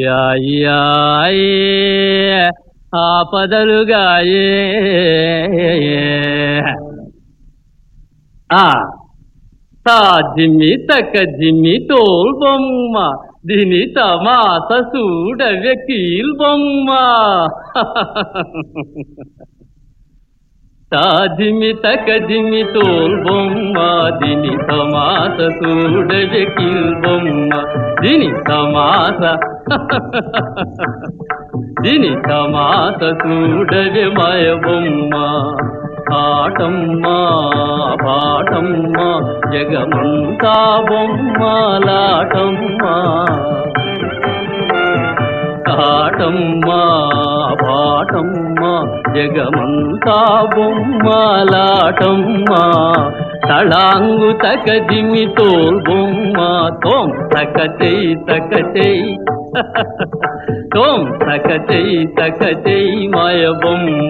అయ్యాయ్యాయే ఆపదలుగాయే ఆ తా జిమ్మి తక్క జిమ్మి తోల్ బొమ్మ దీని తమాస చూడవే కీల్ బొమ్మ తా జిమ్మి తక్క జిమ్మి తోల్ బొమ్మ దీని తమాస చూడవే కీల్ బొమ్మ దీని తమాస దీని తమాస చూడవే మాయ బొమ్మ ఆటమ్మా పాటమ్మా జగమంతా బొమ్మలాటమ్మా ఆటమ్మా పాటమ్మా జగమంతా బొమ్మలాటమ్మా తళాంగు తక దిమి తోల్ బొమ్మ తోం తక చెయ్యి తక చెయ్యి తోం తక చెయ్యి తక చెయ్యి మాయ బొమ్మ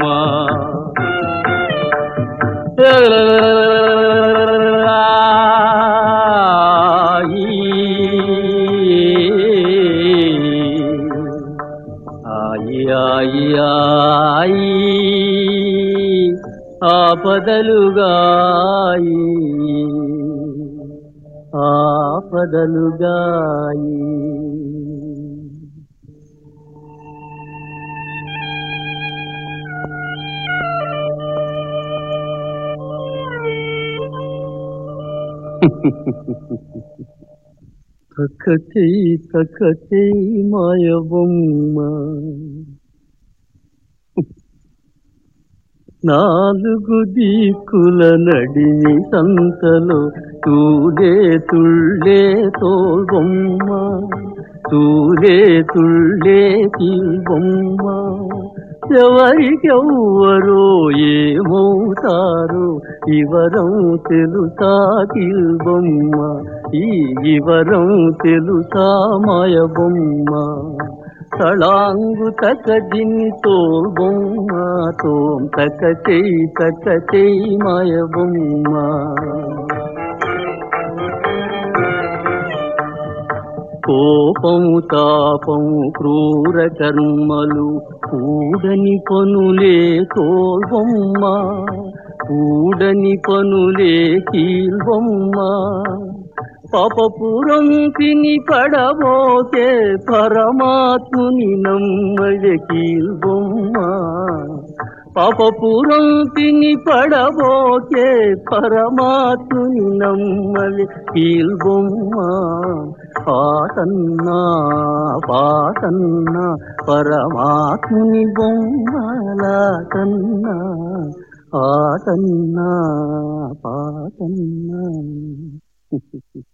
ఆపదలుగాయి ఆపదలుగాయి తక్కతి తక్కతి మాయ బొమ్మ నాలుగు దిక్కుల నడిని సంతలో తూలే తుళ్ళే తోల్బొమ్మ తూలే తుళ్ళే బొమ్మ ఎవరికెవ్వరో ఏమవుతారో ఇవరం తెలుసా బొమ్మ ఈ ఇవరం తెలుసా మాయ బొమ్మ తళాంగు తక దిని తోల్ బొమ్మ తోం తక చెయ్యి తక చెయ్యి మాయ బొమ్మ కోపము తాపము క్రూర కర్మలు కూడని పనులే తోల్బొమ్మ కూడని పనులే కీల్బొమ్మ పాపపురం తిని పడబోతే పరమాత్ముని నమ్మయ కీల్బొమ్మ పాపపురం తిని పడబోతే పరమాత్ముని నమ్మలి కీల్బొమ్మ పాతన్నా పాతన్నా పరమాత్ముని బొమ్మలాటన్నా ఆటన్నా పాటన్నా